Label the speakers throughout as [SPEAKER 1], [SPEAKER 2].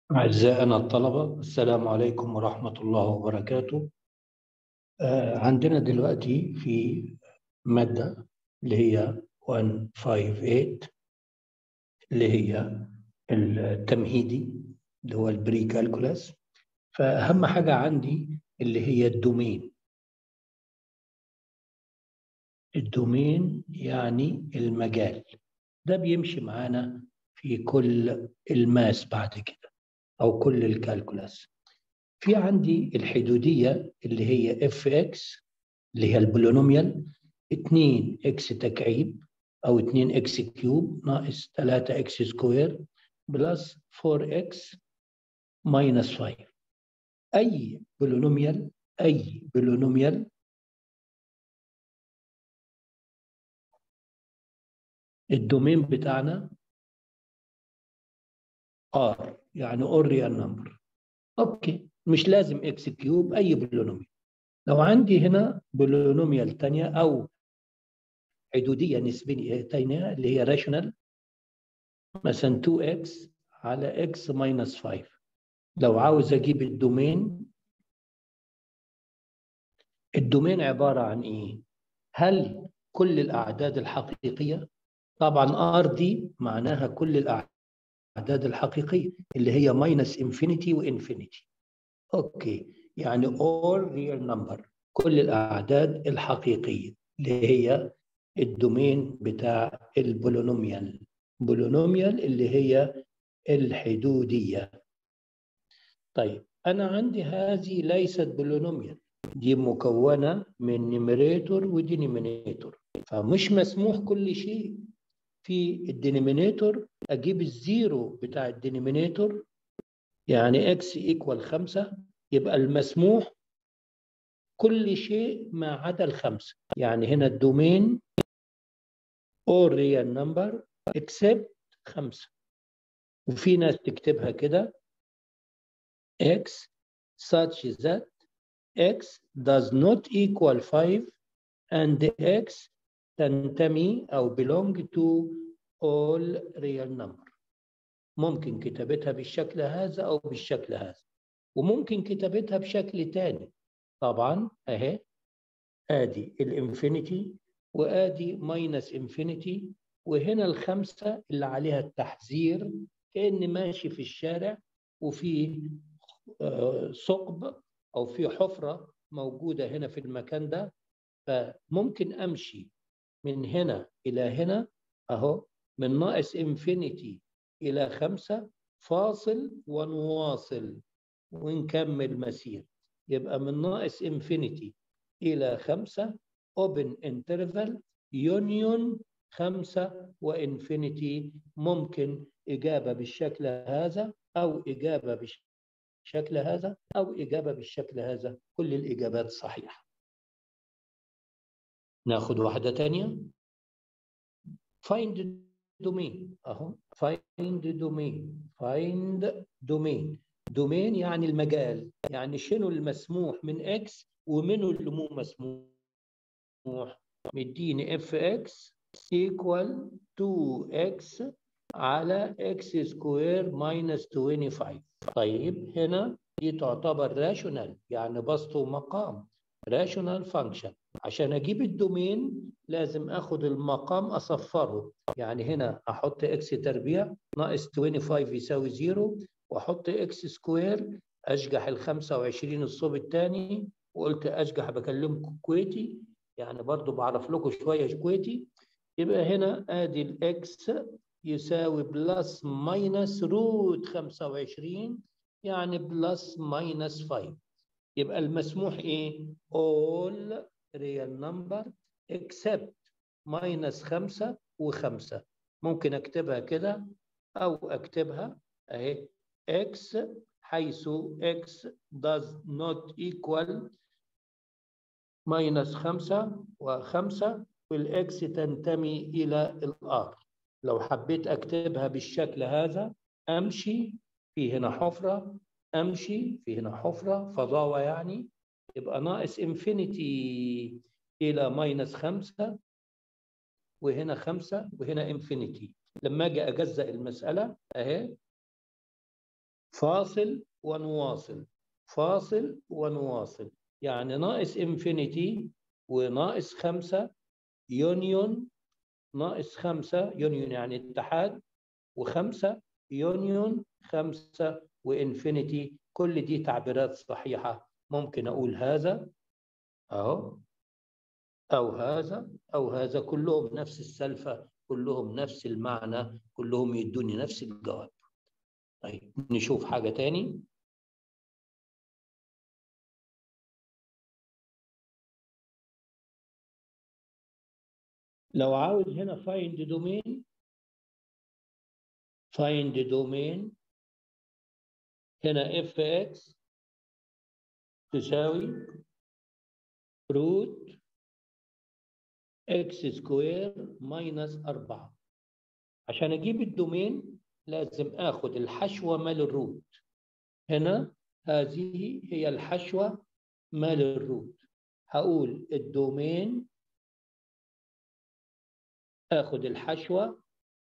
[SPEAKER 1] أعزائنا الطلبة السلام عليكم ورحمة الله وبركاته آه، عندنا دلوقتي في مادة اللي هي 158 اللي هي التمهيدي اللي هو البري كالكولاس فأهم حاجة عندي اللي هي الدومين الدومين يعني المجال ده بيمشي معانا في كل الماس بعد كده او كل الكالكولاس في عندي الحدوديه اللي هي اف اكس اللي هي البولينوميال 2 اكس تكعيب او 2 اكس كيوب ناقص 3 اكس سكوير بلس 4 اكس ماينس 5 اي بولينوميال اي بولينوميال الدومين بتاعنا ار يعني اور ريال نمبر اوكي مش لازم اكس كيوب اي بولينوميال لو عندي هنا بولينوميال ثانيه او حدوديه نسبيه ثانيه اللي هي راشونال مثلا 2x على x ماينس 5 لو عاوز اجيب الدومين الدومين عباره عن ايه؟ هل كل الاعداد الحقيقيه؟ طبعا ار دي معناها كل الاعداد الحقيقيه اللي هي ماينس انفينيتي وانفينيتي. اوكي يعني all real number كل الاعداد الحقيقيه اللي هي الدومين بتاع البولينوميال بولينوميال اللي هي الحدوديه. طيب انا عندي هذه ليست بولينوميال دي مكونه من نيميريتور ودينيمينيتور فمش مسموح كل شيء في الدينيمينيتور اجيب الزيرو بتاع الدينيمينيتور يعني اكس ايكوال 5 يبقى المسموح كل شيء ما عدا الخمسه يعني هنا الدومين all real number except 5 وفي ناس تكتبها كده x such that x does not equal 5 and x تنتمي أو belong to all real number ممكن كتابتها بالشكل هذا أو بالشكل هذا وممكن كتابتها بشكل تاني طبعا أهي آدي الانفينيتي وآدي ماينس انفينيتي وهنا الخمسة اللي عليها التحذير كأني ماشي في الشارع وفي ثقب أو في حفرة موجودة هنا في المكان ده فممكن أمشي من هنا إلى هنا أهو من ناقص انفينيتي إلى خمسة فاصل ونواصل ونكمل مسير يبقى من ناقص انفينيتي إلى خمسة open interval يونيون خمسة وانفينيتي ممكن إجابة بالشكل هذا أو إجابة بالشكل هذا أو إجابة بالشكل هذا كل الإجابات صحيحة ناخد واحدة تانية find domain أهو find domain find domain domain يعني المجال يعني شنو المسموح من x ومنه اللي مو مسموح مديني اف اكس equal 2x على x سكوير ماينس 25 طيب هنا دي تعتبر راشونال يعني بسط ومقام راشونال فانكشن عشان اجيب الدومين لازم اخد المقام اصفره يعني هنا احط اكس تربيع ناقص 25 يساوي زيرو واحط اكس سكوير اشجح ال 25 الصوب الثاني وقلت اشجح بكلمكم كويتي يعني برضو بعرف لكم شويه كويتي يبقى هنا ادي الاكس يساوي بلس ماينس روت 25 يعني بلس ماينس 5 يبقى المسموح ايه؟ all real number except minus 5 و5 ممكن اكتبها كده او اكتبها اهي x حيث x does not equal minus 5 و5 والاكس تنتمي الى الار لو حبيت اكتبها بالشكل هذا امشي في هنا حفره امشي في هنا حفره فضاوه يعني يبقى ناقص انفينيتي الى ماينس خمسة وهنا خمسة وهنا انفينيتي لما اجي اجزأ المسألة اهي فاصل ونواصل فاصل ونواصل يعني ناقص انفينيتي وناقص خمسة يونيون ناقص خمسة يونيون يعني اتحاد وخمسة يونيون خمسة وانفينيتي كل دي تعبيرات صحيحة ممكن أقول هذا أهو أو هذا أو هذا كلهم نفس السلفة كلهم نفس المعنى كلهم يدوني نفس الجواب طيب نشوف حاجة تاني لو عاوز هنا find domain find domain هنا fx تساوي روت اكس سكوير ماينس 4 عشان اجيب الدومين لازم اخد الحشوه مال الروت هنا هذه هي الحشوه مال الروت هقول الدومين اخد الحشوه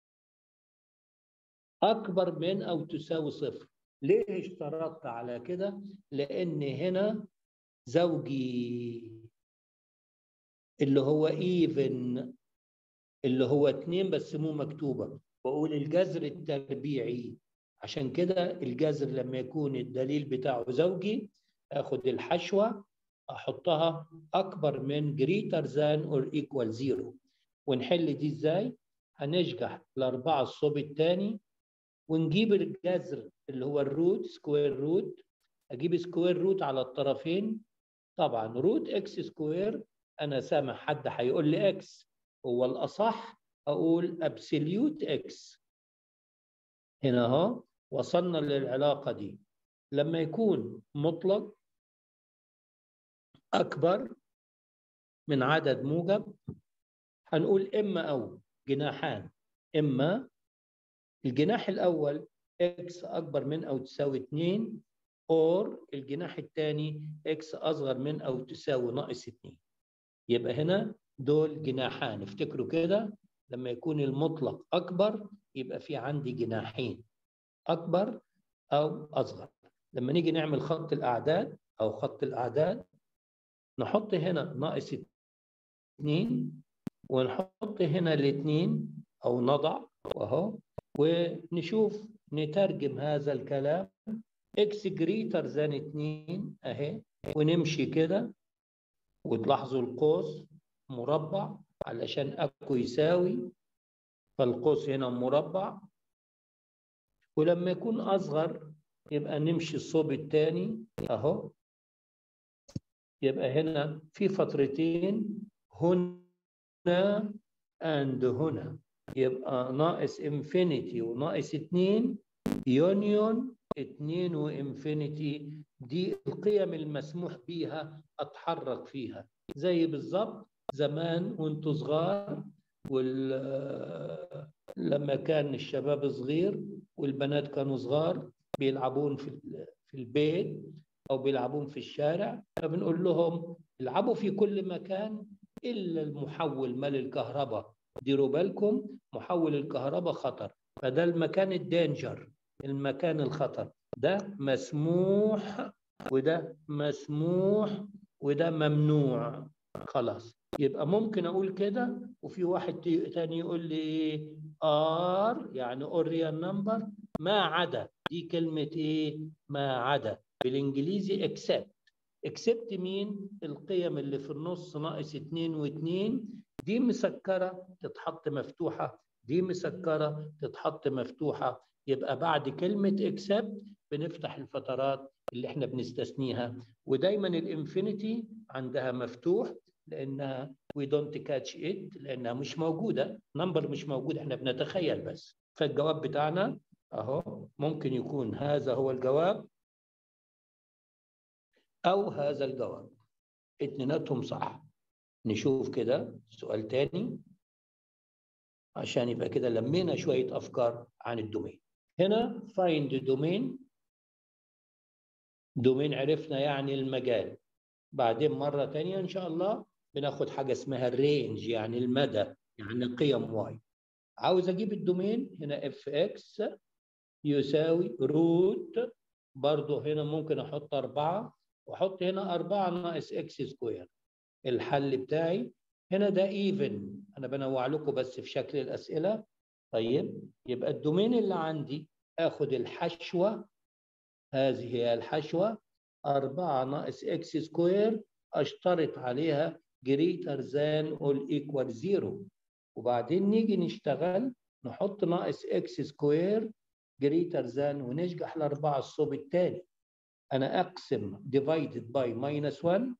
[SPEAKER 1] اكبر من او تساوي صفر ليه اشترطت على كده لان هنا زوجي اللي هو ايفن اللي هو اتنين بس مو مكتوبه واقول الجذر التربيعي عشان كده الجذر لما يكون الدليل بتاعه زوجي اخد الحشوه احطها اكبر من greater than or equal zero ونحل دي ازاي هنشجح الاربعه الصوب الثاني ونجيب الجذر اللي هو الروت سكوير روت اجيب سكوير روت على الطرفين طبعا روت اكس سكوير انا سامع حد هيقول لي اكس هو الاصح اقول ابسوليوت اكس هنا اهو وصلنا للعلاقه دي لما يكون مطلق اكبر من عدد موجب هنقول اما او جناحان اما الجناح الاول اكس اكبر من او تساوي 2 اور الجناح الثاني اكس اصغر من او تساوي ناقص 2 يبقى هنا دول جناحان افتكروا كده لما يكون المطلق اكبر يبقى في عندي جناحين اكبر او اصغر لما نيجي نعمل خط الاعداد او خط الاعداد نحط هنا ناقص 2 ونحط هنا الاثنين او نضع اهو ونشوف نترجم هذا الكلام اكس جريتر ذان 2 اهي ونمشي كده وتلاحظوا القوس مربع علشان اكو يساوي فالقوس هنا مربع ولما يكون اصغر يبقى نمشي الصوب الثاني اهو يبقى هنا في فترتين هنا اند هنا يبقى ناقص انفينيتي وناقص اتنين يونيون اتنين وانفينيتي دي القيم المسموح بيها اتحرك فيها زي بالظبط زمان وانتوا صغار وال لما كان الشباب صغير والبنات كانوا صغار بيلعبون في في البيت او بيلعبون في الشارع فبنقول لهم العبوا في كل مكان الا المحول مال الكهرباء ديروا بالكم محول الكهرباء خطر فده المكان الدينجر المكان الخطر ده مسموح وده مسموح وده ممنوع خلاص يبقى ممكن اقول كده وفي واحد تاني يقول لي ار يعني اوريال نمبر ما عدا دي كلمه ايه ما عدا بالانجليزي اكسبت اكسبت مين القيم اللي في النص ناقص 2 و2 دي مسكره تتحط مفتوحه دي مسكره تتحط مفتوحه يبقى بعد كلمه اكسبت بنفتح الفترات اللي احنا بنستثنيها ودايما الانفينيتي عندها مفتوح لانها we don't catch it لانها مش موجوده نمبر مش موجود احنا بنتخيل بس فالجواب بتاعنا اهو ممكن يكون هذا هو الجواب او هذا الجواب اتنيناتهم صح نشوف كده سؤال تاني عشان يبقى كده لمينا شويه افكار عن الدومين هنا find domain دومين عرفنا يعني المجال بعدين مرة تانية إن شاء الله بناخد حاجة اسمها الرينج يعني المدى يعني قيم واي عاوز أجيب الدومين هنا اف اكس يساوي روت برضه هنا ممكن احط أربعة واحط هنا أربعة ناقص اكس سكوير الحل بتاعي هنا ده ايفن انا بنوع لكم بس في شكل الاسئله طيب يبقى الدومين اللي عندي اخد الحشوه هذه هي الحشوه 4 ناقص اكس سكوير اشترط عليها greater than or equal 0 وبعدين نيجي نشتغل نحط ناقص اكس سكوير greater than ونشجح الأربعة الصوب التاني أنا أقسم divided by minus 1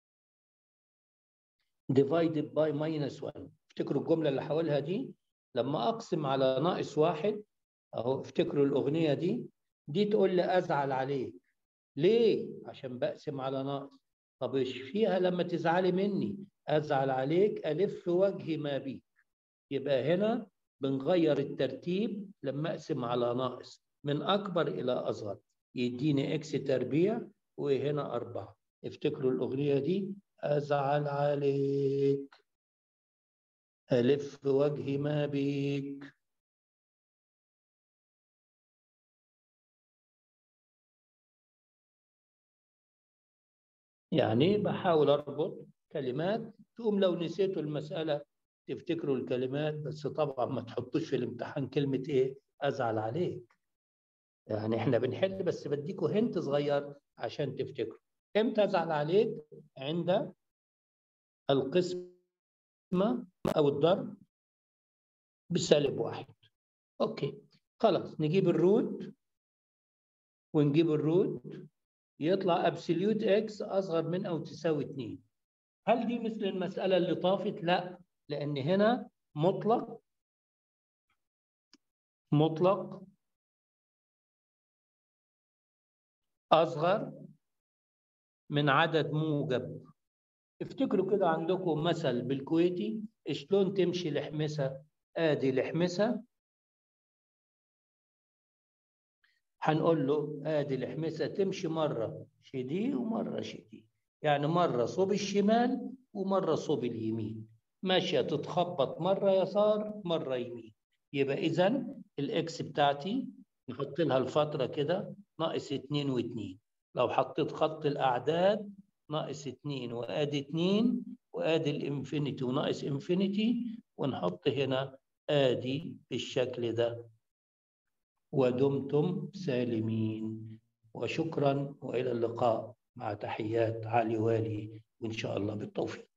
[SPEAKER 1] divided by minus 1 افتكروا الجملة اللي حولها دي لما أقسم على ناقص واحد أهو افتكروا الأغنية دي دي تقول لي أزعل عليك ليه؟ عشان بقسم على ناقص طب ايش فيها لما تزعلي مني أزعل عليك ألف وجهي ما بيك يبقى هنا بنغير الترتيب لما أقسم على ناقص من أكبر إلى أصغر يديني إكس تربيع وهنا أربعة افتكروا الأغنية دي أزعل عليك ألف وجهي ما بيك يعني بحاول أربط كلمات تقوم لو نسيتوا المسألة تفتكروا الكلمات بس طبعا ما تحطوش في الامتحان كلمة إيه أزعل عليك يعني إحنا بنحل بس بديكوا هنت صغير عشان تفتكروا إمتى أزعل عليك عند القسمة أو الضرب بسالب واحد أوكي خلاص نجيب الروت ونجيب الروت يطلع ابسوليوت اكس اصغر من او تساوي 2 هل دي مثل المساله اللي طافت لا لان هنا مطلق مطلق اصغر من عدد موجب افتكروا كده عندكم مثل بالكويتي شلون تمشي لحمسه ادي لحمسه هنقول له ادي الحمسه تمشي مره شدي ومره شدي يعني مره صوب الشمال ومره صوب اليمين ماشيه تتخبط مره يسار مره يمين يبقى اذا الاكس بتاعتي نحط لها الفتره كده ناقص 2 و2 لو حطيت خط الاعداد ناقص 2 وادي 2 وادي الانفينيتي وناقص انفينيتي ونحط هنا ادي بالشكل ده ودمتم سالمين وشكرا والى اللقاء مع تحيات علي والي وان شاء الله بالتوفيق